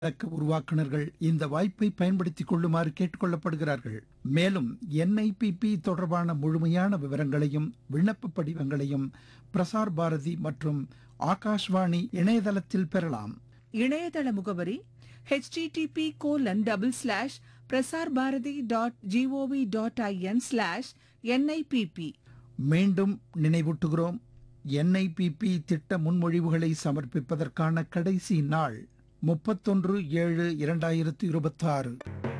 தக்க உருவாக்குனர்கள் இந்த வாய்ப்பை பயன்படுத்திக் கொள்ளுமாறு கேட்டுக்கொள்ளப்படுகிறார்கள் மேலும் NIPP தொடர்பான முழுமையான விவரங்களையும் விண்ணப்ப படிவங்களையும் பிரசார் பாரதி மற்றும் ஆகாஷ்வாணி இணையதளத்தில் பெறலாம் இணையதள முகவரி http colon double slash Prasar Bharati dot GOV dot IN slash NIPP மீண்டும் நினைவூட்டுகிறோம் NIPP திட்ட முன்மொழிவுகளை சமர்ப்பிப்பதற்கான கடைசி நாள் முப்பத்தொன்று ஏழு இரண்டாயிரத்து இருபத்தாறு